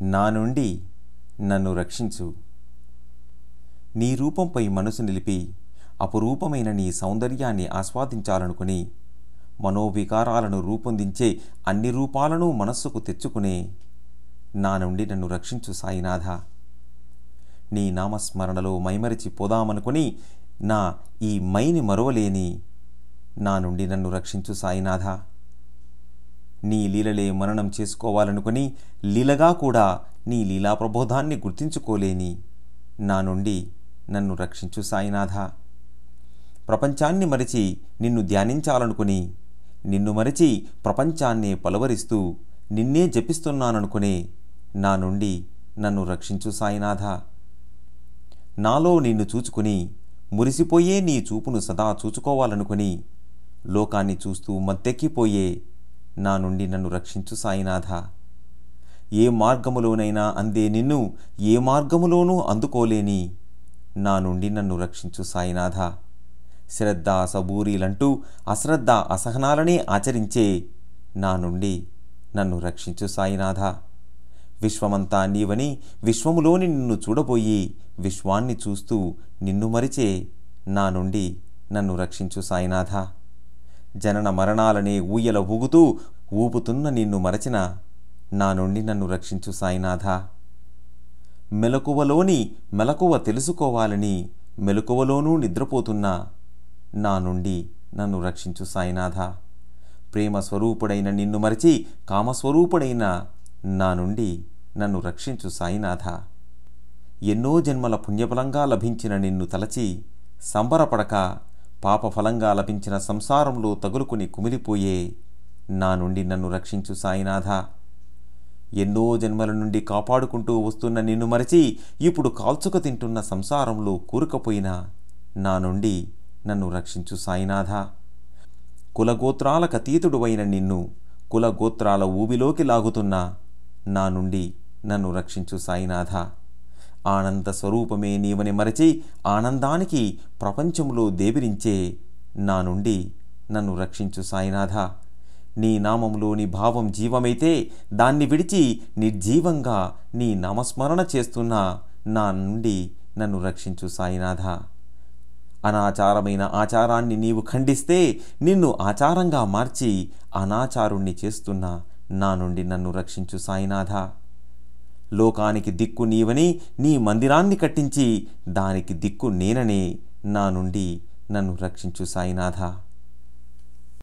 నా నుండి నన్ను రక్షించు నీ రూపంపై మనసు నిలిపి అపురూపమైన నీ సౌందర్యాన్ని ఆస్వాదించాలనుకుని మనోవికారాలను రూపొందించే అన్ని రూపాలను మనస్సుకు తెచ్చుకునే నా నుండి నన్ను రక్షించు సాయినాథ నీ నామస్మరణలో మైమరిచి పోదామనుకుని నా ఈ మైని మరువలేని నా నుండి నన్ను రక్షించు సాయినాథ నీ లీలలే మననం చేసుకోవాలనుకుని లీలగా కూడా నీ లీలా ప్రబోధాన్ని గుర్తించుకోలేని నా నుండి నన్ను రక్షించు సాయినాథ ప్రపంచాన్ని మరిచి నిన్ను ధ్యానించాలనుకుని నిన్ను మరిచి ప్రపంచాన్నే పలవరిస్తూ నిన్నే జపిస్తున్నాననుకునే నా నుండి నన్ను రక్షించు సాయినాథ నాలో నిన్ను చూచుకుని మురిసిపోయే నీ చూపును సదా చూచుకోవాలనుకుని లోకాన్ని చూస్తూ మత్తెక్కిపోయే నా నుండి నన్ను రక్షించు సాయినాథ ఏ మార్గములోనైనా అందే నిన్ను ఏ మార్గములోనూ అందుకోలేని నా నుండి నన్ను రక్షించు సాయినాథ శ్రద్ధ సబూరీలంటూ అశ్రద్ధ అసహనాలనే ఆచరించే నా నుండి నన్ను రక్షించు సాయినాథ విశ్వమంతా నీవని విశ్వములోని నిన్ను చూడబోయి విశ్వాన్ని చూస్తూ నిన్ను మరిచే నా నుండి నన్ను రక్షించు సాయినాథ జనన మరణాలనే ఊయల ఊగుతూ ఊపుతున్న నిన్ను మరచిన నా నుండి నన్ను రక్షించు సాయినాథ మెలకువలోని మెలకువ తెలుసుకోవాలని మెలకువలోనూ నిద్రపోతున్న నా నుండి నన్ను రక్షించు సాయినాథ ప్రేమ స్వరూపుడైన నిన్ను మరిచి కామస్వరూపుడైన నా నుండి నన్ను రక్షించు సాయినాథ ఎన్నో జన్మల పుణ్యఫలంగా లభించిన నిన్ను తలచి సంబరపడక పాపఫలంగా లభించిన సంసారంలో తగులుకుని కుమిలిపోయే నా నుండి నన్ను రక్షించు సాయినాథ ఎన్నో జన్మల నుండి కాపాడుకుంటూ వస్తున్న నిన్ను మరచి ఇప్పుడు కాల్చుక తింటున్న సంసారంలో కూరుకపోయిన నా నుండి నన్ను రక్షించు సాయినాథ కులగోత్రాలకతీతుడు అయిన నిన్ను కులగోత్రాల ఊబిలోకి లాగుతున్న నా నుండి నన్ను రక్షించు సాయినాథ ఆనంద స్వరూపమే నీవని మరచి ఆనందానికి ప్రపంచంలో దేవిరించే నా నుండి నన్ను రక్షించు సాయినాథ నీ నామంలోని భావం జీవమైతే దాన్ని విడిచి నిర్జీవంగా నీ నామస్మరణ చేస్తున్న నా నుండి నన్ను రక్షించు సాయినాథ అనాచారమైన ఆచారాన్ని నీవు ఖండిస్తే నిన్ను ఆచారంగా మార్చి అనాచారుణ్ణి చేస్తున్న నా నుండి నన్ను రక్షించు సాయినాథ లోకానికి దిక్కు నీవని నీ మందిరాన్ని కట్టించి దానికి దిక్కు నేననే నా నుండి నన్ను రక్షించు సాయినాథ